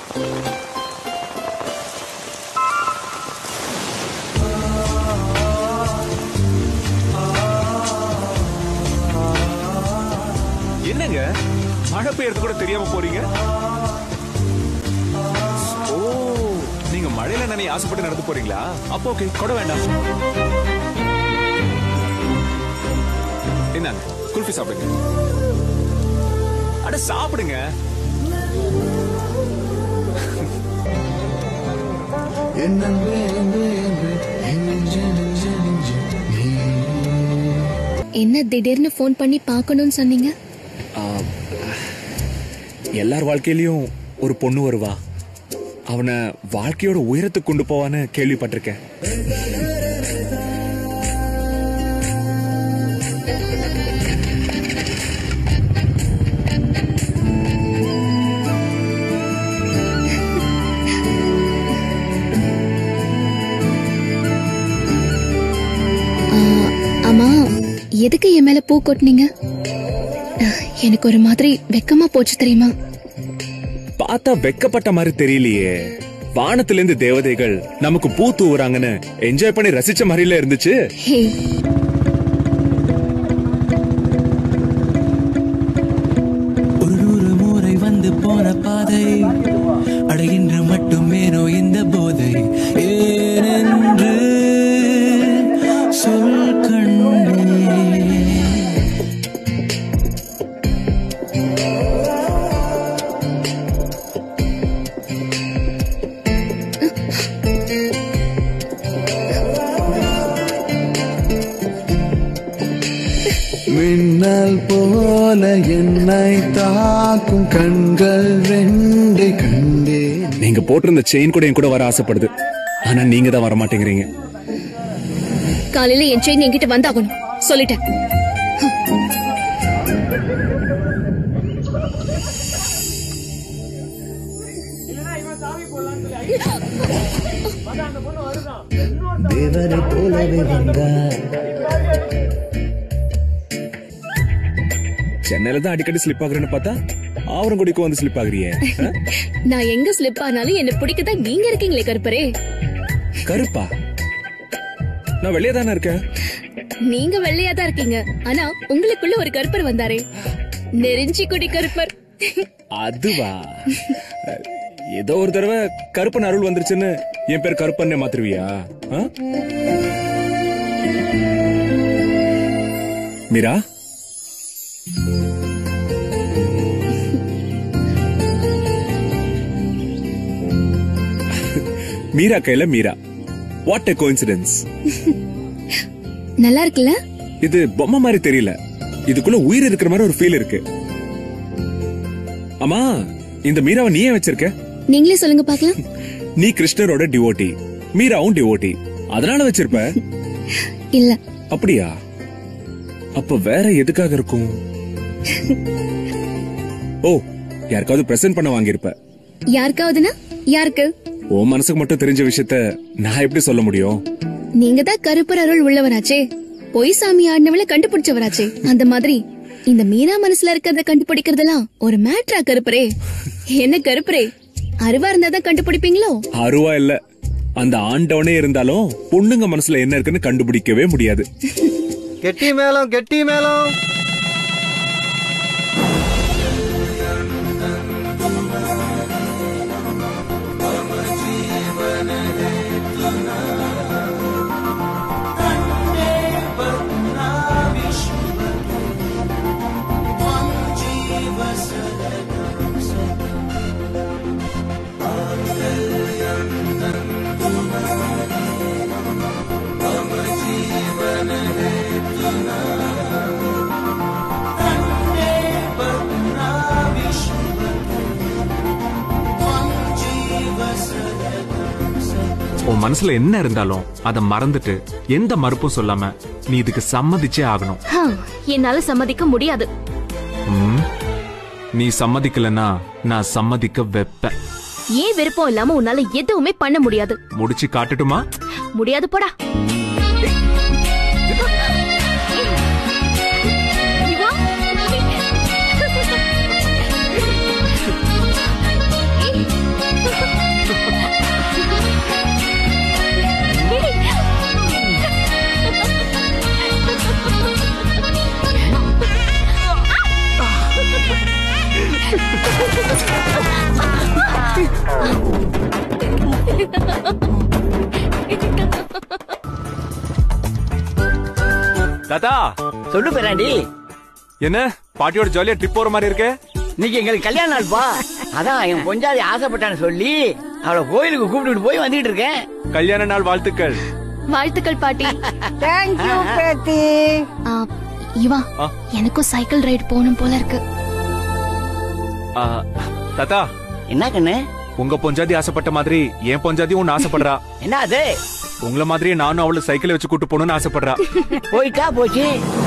என்னங்க மழை பெய்யறது கூட தெரியாம போறீங்க ஓ நீங்க மழையில நினைய ஆசைப்பட்டு நடந்து போறீங்களா அப்போ ஓகே கொட வேண்டாம் என்னங்க குல்ஃபி சாப்பிடுங்க அட சாப்பிடுங்க என் அன்பு அன்பு அன்பு என் நெஞ்சு நெஞ்சு நெஞ்சு நீ என்ன திடீர்னு ஃபோன் பண்ணி பார்க்கணும்னு சொன்னீங்க எல்லார் வாழ்க்கையிலயும் ஒரு பொண்ணு வருவா அவனை வாழ்க்கையோட உயரத்துக்கு கொண்டு போவான்னு கேள்விப்பட்டிருக்கேன் ஆ, அம்மா எதுக்கு என் மேல பூ கொட்டினீங்க எனக்கு ஒரு மாதிரி வெக்கமா போச்சு தெரியுமா பார்த்தா வெக்கப்பட்ட மாதிரி தெரியலையே வானத்துல இருந்து தேவதைகள் நமக்கு பூ தூவுறாங்கன்னு என்ஜாய் பண்ணி ரசிச்ச மாதிரில இருந்துச்சு ஹே ஒரு நூறு முறை வந்து போன பாதை அடைகின்ற மட்டுமேனோ இந்த போதை ஏனென்று சொல் கண்ணே மின்னல் போல என்னை தாக்கும் கண்கள் ரெண்டை கண்டேன் நீங்க போட்டிருந்த செயின் கூட என் கூட வர ஆசைப்படுது ஆனா நீங்க தான் வர மாட்டேங்கிறீங்க காலையில என் செயின் என்கிட்ட வந்தாகணும் சொல்லிட்டேன் தேவரை போலவே வந்தார் சென்னையில தான் அடிக்கடி ஸ்லிப் ஆகுறேன்னு பார்த்தா ஆவரங்குடிக்கும் வந்து ஸ்லிப் ஆகுறியே ஆ? நான் எங்க ஸ்லிப் ஆனாலும் என்ன பிடிக்கதான் நீங்க இருக்கீங்களே கருப்பரே கருப்பா நான் வெளியே தானே இருக்கேன் நீங்க வெள்ளையா தான் இருக்கீங்க ஆனா உங்களுக்குள்ள ஒரு கருப்பர் வந்தாரே நெருஞ்சி குடி கருப்பர் அதுவா ஏதோ ஒரு தடவை கருப்பன் அருள் வந்துருச்சுன்னு என் பேர் கருப்பன்னே மாத்திருவியா ஆ? மீரா மீரா கையில மீரா வாட் எ கோயின்சிடன்ஸ் நல்லா இருக்குல்ல இது பொம்மை மாதிரி தெரியல இதுக்குள்ள உயிர் இருக்கிற மாதிரி ஒரு ஃபீல் இருக்கு அம்மா இந்த மீராவை நீ ஏன் வச்சிருக்க நீங்களே சொல்லுங்க பாக்கலாம் நீ கிருஷ்ணரோட டிவோட்டி மீராவும் டிவோட்டி அதனால வச்சிருப்ப இல்ல அப்படியா அப்ப வேற எதுக்காக இருக்கும் ஓ யாருக்காவது பிரசன்ட் பண்ண வாங்கியிருப்ப யாருக்காவதுனா யாருக்கு உன் மனசுக்கு மட்டும் தெரிஞ்ச விஷயத்த நான் எப்படி சொல்ல முடியும் நீங்க தான் கருப்பர் அருள் உள்ளவராச்சே பொய் சாமி ஆடினவள கண்டுபிடிச்சவராச்சே அந்த மாதிரி இந்த மீனா மனசுல இருக்கிறத கண்டுபிடிக்கிறதெல்லாம் ஒரு மேட்ரா கருப்பரே என்ன கருப்பரே அருவா இருந்தா தான் கண்டுபிடிப்பீங்களோ அருவா இல்ல அந்த ஆண்டவனே இருந்தாலும் பொண்ணுங்க மனசுல என்ன இருக்குன்னு கண்டுபிடிக்கவே முடியாது கெட்டி மேளம் கெட்டி மேளம் உன் மனசுல என்ன இருந்தாலும் அதை மறந்துட்டு எந்த மறுப்பும் சொல்லாம நீ இதுக்கு சம்மதிச்சே ஆகணும் என்னால சம்மதிக்க முடியாது ம்? நீ சம்மதிக்கலன்னா நான் சம்மதிக்க வைப்பேன் ஏன் விருப்பம் இல்லாம உன்னால எதுவுமே பண்ண முடியாது முடிச்சு காட்டட்டுமா முடியாது போடா இவா? ஏய். தாத்தா சொல்லு பேராண்டி என்ன பாட்டியோட ஜாலியா ட்ரிப் போற மாதிரி இருக்கே இன்னைக்கு எங்களுக்கு கல்யாண நாள்ப்பா அதான் என் பொஞ்சாதி ஆசைப்பட்டான்னு சொல்லி அவளை கோயிலுக்கு கூப்பிட்டுட்டு போய் வந்துட்டு இருக்கேன் கல்யாண நாள் வாழ்த்துக்கள் வாழ்த்துக்கள் பாட்டி தேங்க்யூ பேத்தி ஆ, இவா ஆ. எனக்கும் சைக்கிள் ரைடு போகணும் போல இருக்கு ஆ, தாத்தா என்ன கண்ணு உங்க பொஞ்சாதி ஆசைப்பட்ட மாதிரி என் பொஞ்சாதி ஒன்னு ஆசைப்படுறா என்ன அது உங்கள மாதிரியே நானும் அவளை சைக்கிளை வச்சு கூட்டு போகணும்னு ஆசைப்படுறா போயிட்டா போச்சு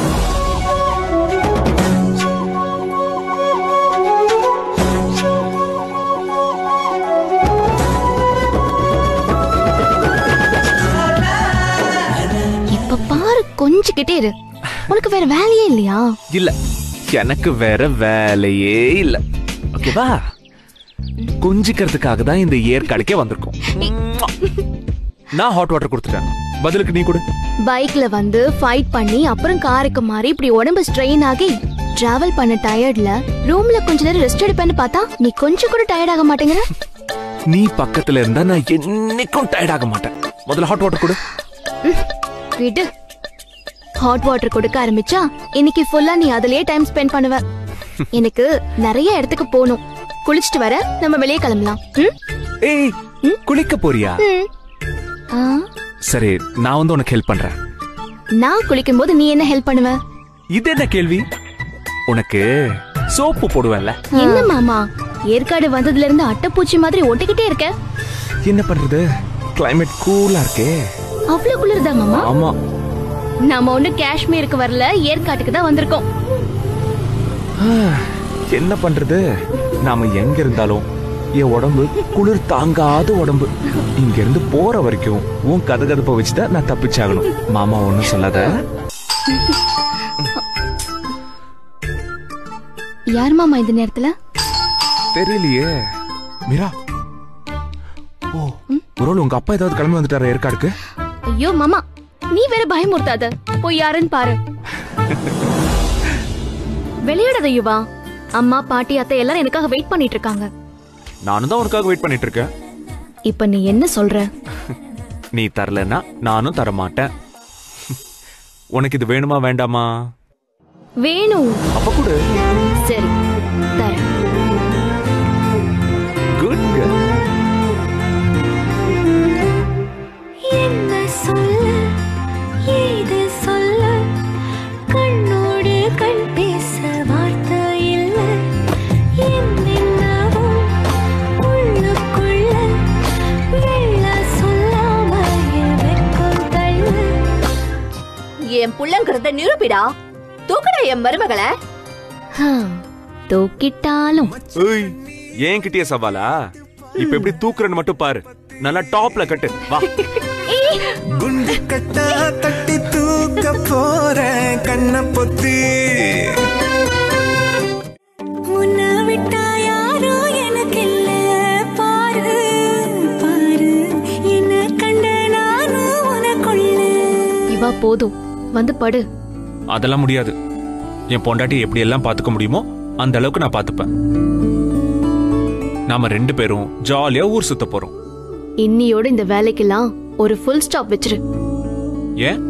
இப்ப பாரு கொஞ்சிக்கிட்டே இரு உனக்கு வேற வேலையே இல்லையா இல்ல எனக்கு வேற வேலையே இல்ல ஓகேவா கொஞ்சிக்கிறதுக்காக தான் இந்த ஏற்காடுக்கே வந்திருக்கோம் நான் ஹாட் வாட்டர் கொடுத்துட்டேன் பதிலுக்கு நீ கொடு பைக்ல வந்து ஃபைட் பண்ணி அப்புறம் காருக்கு மாறி இப்படி உடம்பு ஸ்ட்ரெயின் ஆகி டிராவல் பண்ண டயர்ட்ல ரூம்ல கொஞ்ச நேரம் ரெஸ்ட் எடுப்பேன்னு பார்த்தா நீ கொஞ்சம் கூட டயர்ட் ஆக மாட்டேங்கிற நீ பக்கத்துல இருந்தா நான் என்னைக்கும் டயர்ட் ஆக மாட்டேன் முதல்ல ஹாட் வாட்டர் கொடு விடு ஹாட் வாட்டர் கொடுக்க ஆரம்பிச்சா இன்னைக்கு ஃபுல்லா நீ அதுலயே டைம் ஸ்பெண்ட் பண்ணுவ எனக்கு நிறைய இடத்துக்கு போகணும் குளிச்சிட்டு வர நம்ம வெளியே கிளம்பலாம் ம்? ஏய் குளிக்க போறியா ம். ஆ, சரி நான் வந்து உனக்கு ஹெல்ப் பண்றேன் நான் குளிக்கும் போது நீ என்ன ஹெல்ப் பண்ணுவ இது என்ன கேள்வி உனக்கு சோப்பு போடுவேன்ல என்ன மாமா ஏற்காடு வந்ததுல இருந்து அட்டைப்பூச்சி மாதிரி ஒட்டிக்கிட்டே இருக்க என்ன பண்றது கிளைமேட் கூலா இருக்கே அவ்வளவு குளிர்தா மாமா ஆமா நாம ஒண்ணு காஷ்மீருக்கு வரல ஏற்காட்டுக்கு தான் வந்திருக்கோம் என்ன பண்றது நாம எங்க இருந்தாலும் என் உடம்பு குளிர் தாங்காத உடம்பு இங்க இருந்து போற வரைக்கும் உன் கதகதப்ப வச்சுதான் நான் தப்பிச்சாகணும் மாமா ஒண்ணும் சொல்லாத யார் மாமா இந்த நேரத்துல தெரியலையே மீரா ஓ ஒருவேளை உங்க அப்பா ஏதாவது கிளம்பி வந்துட்டாரா ஏற்காடுக்கு ஐயோ மாமா நீ வேற பயமுறுத்தாத போய் யாருன்னு பாரு விளையாடாத யுவா அம்மா பாட்டி அத்தை எல்லாரும் எனக்காக வெயிட் பண்ணிட்டு இருக்காங்க நானும் தான் உனக்காக வெயிட் பண்ணிட்டு இருக்கேன் இப்ப நீ என்ன சொல்ற நீ தரலன்னா நானும் தர மாட்டேன் உனக்கு இது வேணுமா வேண்டாமா வேணும் அப்ப கூட சரி தரேன் குட் என்ன சொல்ல ஏது சொல்ல கண்ணோடு கண் பேச வார்த்தை இல்ல என்னென்னவோ உள்ளுக்குள்ள வெள்ள சொல்லாம என் வெட்கம் தள்ள என் புள்ளங்கிறத நிரூபிடா தூக்குடா என் மருமகளை ஹம், தூக்கிட்டாலும் ஏய் ஏன் கிட்டே சவாலா இப்ப எப்படி தூக்குறன்னு மட்டும் பாரு நல்லா டாப்ல கட்டு வா குண்டு கட்டா தட்டி தூக்க போறேன் கண்ண பொத்தி உன்னை விட்டா யாரோ எனக்கு இல்ல பாரு பாரு என்ன கண்ட நானும் உனக்குள்ள இவா போதும் வந்து படு அதெல்லாம் முடியாது என் பொண்டாட்டி எப்படி எல்லாம் பாத்துக்க முடியுமோ அந்த அளவுக்கு நான் பாத்துப்பேன் நாம ரெண்டு பேரும் ஜாலியா ஊர் சுத்த போறோம் இன்னியோட இந்த வேலைக்கெல்லாம் ஒரு ஃபுல் ஸ்டாப் வச்சிரு ஏன்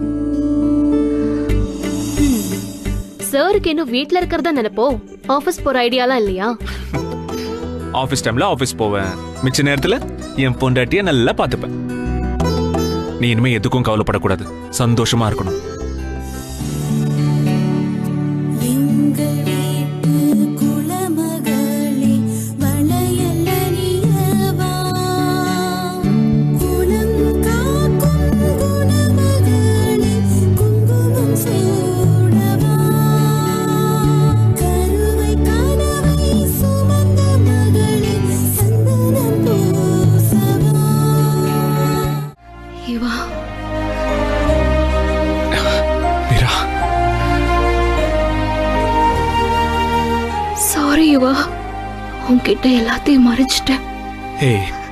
சாருக்கு இன்னும் வீட்ல இருக்கிறதா நினைப்போ ஆபீஸ் போற ஐடியாலாம் இல்லையா ஆபீஸ் டைம்ல ஆபீஸ் போவேன் மிச்ச நேரத்துல என் பொண்டாட்டிய நல்லா பாத்துப்பேன் நீ இனிமே எதுக்கும் கவலைப்படக்கூடாது சந்தோஷமா இருக்கணும் எங்கள் வீட்டு குலமகளே வளையல் அணியவா குலம் காக்கும் குணமகளே குங்குமம் சூடவா கருவை கனவை சுமந்த மகளே சந்தனம் பூசவா இவா மீரா சாரி யுவா உன்கிட்ட எல்லாத்தையும் மறைச்சிட்டேன் ஏய்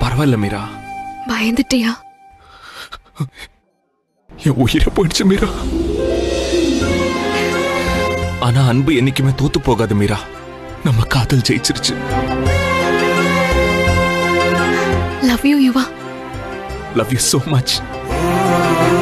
பரவாயில்ல மீரா பயந்துட்டியா என் உயிரை போயிடுச்சு மீரா ஆனா அன்பு என்னைக்குமே தோத்து போகாது மீரா நம்ம காதல் ஜெயிச்சிருச்சு love you Yuva love you so much